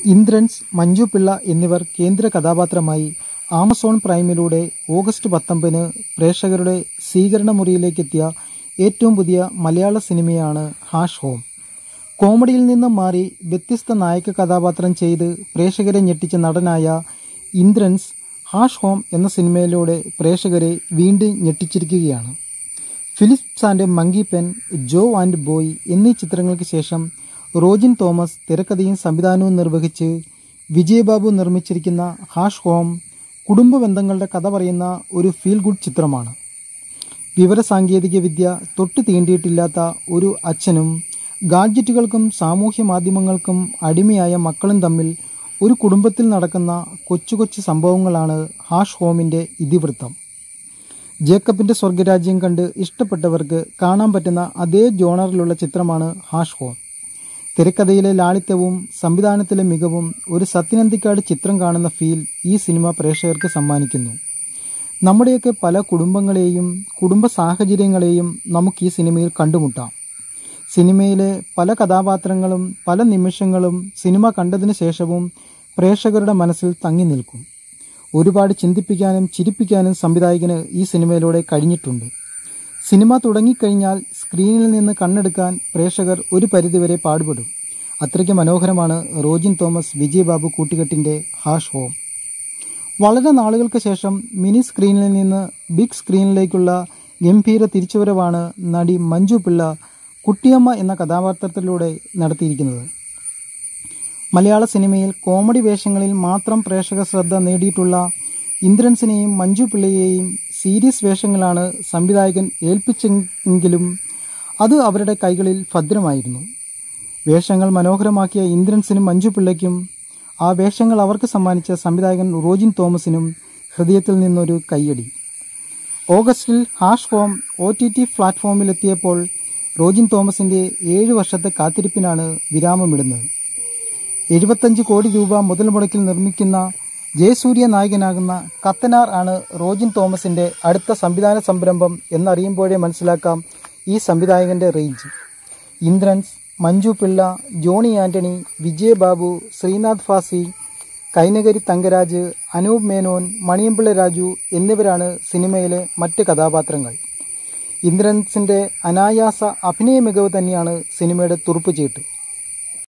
ഇന്ദ്രൻസ് മഞ്ജു പിള്ള എന്നിവർ കേന്ദ്ര കഥാപാത്രമായി ആമസോൺ പ്രൈമിലൂടെ ഓഗസ്റ്റ് പത്തൊമ്പതിന് പ്രേക്ഷകരുടെ സ്വീകരണമുറിയിലേക്കെത്തിയ ഏറ്റവും പുതിയ മലയാള സിനിമയാണ് ഹാഷ് ഹോം കോമഡിയിൽ നിന്നും മാറി വ്യത്യസ്ത നായക കഥാപാത്രം ചെയ്ത് പ്രേക്ഷകരെ ഞെട്ടിച്ച നടനായ ഇന്ദ്രൻസ് ഹാഷ് ഹോം എന്ന സിനിമയിലൂടെ പ്രേക്ഷകരെ വീണ്ടും ഞെട്ടിച്ചിരിക്കുകയാണ് Philips and monkey pen Joe and boy എന്നീ ചിത്രങ്ങൾക്ക് ശേഷം റോജിൻ തോമസ് തിരക്കഥയും സംവിധാനവും നിർവഹിച്ച് വിജയബാബു നിർമ്മിച്ചിരിക്കുന്ന ഹാഷ് ഹോം കുടുംബ ബന്ധങ്ങളുടെ കഥ പറയുന്ന ഒരു ഫീൽ ഗുഡ് ചിത്രമാണ് വിവരസാങ്കേതിക വിദ്യ തൊട്ടു തീണ്ടിയിട്ടില്ലാത്ത ഒരു അച്ഛനും ഗാഡ്ജറ്റുകൾക്കും സാമൂഹ്യ മാധ്യമങ്ങൾക്കും അടിമയായ മക്കളും തമ്മിൽ ഒരു കുടുംബത്തിൽ നടക്കുന്ന കൊച്ചു കൊച്ചു സംഭവങ്ങളാണ് ഹാഷ് ഹോമിന്റെ ഇതിവൃത്തം ജേക്കബിന്റെ സ്വർഗരാജ്യം കണ്ട് ഇഷ്ടപ്പെട്ടവർക്ക് കാണാൻ പറ്റുന്ന അതേ ജോണറിലുള്ള ചിത്രമാണ് ഹാഷ് ഹോം തിരക്കഥയിലെ ലാളിത്യവും സംവിധാനത്തിലെ മികവും ഒരു സത്യനന്ദിക്കാട് ചിത്രം കാണുന്ന ഫീൽ ഈ സിനിമ പ്രേക്ഷകർക്ക് സമ്മാനിക്കുന്നു നമ്മുടെയൊക്കെ പല കുടുംബങ്ങളെയും കുടുംബ സാഹചര്യങ്ങളെയും നമുക്ക് ഈ സിനിമയിൽ കണ്ടുമുട്ടാം സിനിമയിലെ പല കഥാപാത്രങ്ങളും പല നിമിഷങ്ങളും സിനിമ കണ്ടതിന് ശേഷവും പ്രേക്ഷകരുടെ മനസ്സിൽ തങ്ങി നിൽക്കും ഒരുപാട് ചിന്തിപ്പിക്കാനും ചിരിപ്പിക്കാനും സംവിധായകന് ഈ സിനിമയിലൂടെ കഴിഞ്ഞിട്ടുണ്ട് സിനിമ തുടങ്ങിക്കഴിഞ്ഞാൽ സ്ക്രീനിൽ നിന്ന് കണ്ണെടുക്കാൻ പ്രേക്ഷകർ ഒരു പരിധിവരെ പാടുപെടും അത്രയ്ക്ക് മനോഹരമാണ് റോജിൻ തോമസ് വിജയബാബു കൂട്ടുകെട്ടിന്റെ ഹാഷ് ഹോം വളരെ നാളുകൾക്ക് ശേഷം മിനി സ്ക്രീനിൽ നിന്ന് ബിഗ് സ്ക്രീനിലേക്കുള്ള ഗംഭീര തിരിച്ചുവരവാണ് നടി മഞ്ജു പിള്ള കുട്ടിയമ്മ എന്ന കഥാപാത്രത്തിലൂടെ നടത്തിയിരിക്കുന്നത് മലയാള സിനിമയിൽ കോമഡി വേഷങ്ങളിൽ മാത്രം പ്രേക്ഷക ശ്രദ്ധ നേടിയിട്ടുള്ള ഇന്ദ്രൻസിനെയും മഞ്ജു പിള്ളയെയും സീരിയസ് വേഷങ്ങളാണ് സംവിധായകൻ ഏൽപ്പിച്ചെങ്കിലും അത് അവരുടെ കൈകളിൽ ഭദ്രമായിരുന്നു വേഷങ്ങൾ മനോഹരമാക്കിയ ഇന്ദ്രൻസിനും മഞ്ജു പിള്ളയ്ക്കും ആ വേഷങ്ങൾ അവർക്ക് സമ്മാനിച്ച സംവിധായകൻ റോജിൻ തോമസിനും ഹൃദയത്തിൽ നിന്നൊരു കയ്യടി ഓഗസ്റ്റിൽ hash home O T T പ്ലാറ്റ്ഫോമിലെത്തിയപ്പോൾ റോജിൻ തോമസിന്റെ ഏഴ് വർഷത്തെ കാത്തിരിപ്പിനാണ് വിരാമമിടുന്നത് എഴുപത്തഞ്ച് കോടി രൂപ മുതൽ മുടക്കിൽ നിർമ്മിക്കുന്ന ജയസൂര്യ നായകനാകുന്ന കത്തനാർ ആണ് റോജിൻ തോമസിന്റെ അടുത്ത സംവിധാന സംരംഭം എന്നറിയുമ്പോഴേ മനസ്സിലാക്കാം ഈ സംവിധായകന്റെ റേഞ്ച് ഇന്ദ്രൻസ് മഞ്ജു പിള്ള ജോണി ആന്റണി വിജയബാബു ശ്രീനാഥ് ഫാസി കൈനകരി തങ്കരാജ് അനൂപ് മേനോൻ മണിയമ്പിള്ള രാജു എന്നിവരാണ് സിനിമയിലെ മറ്റ് കഥാപാത്രങ്ങൾ ഇന്ദ്രൻസിന്റെ അനായാസ അഭിനയ മികവ് തന്നെയാണ് സിനിമയുടെ തുറുപ്പുചീട്ട്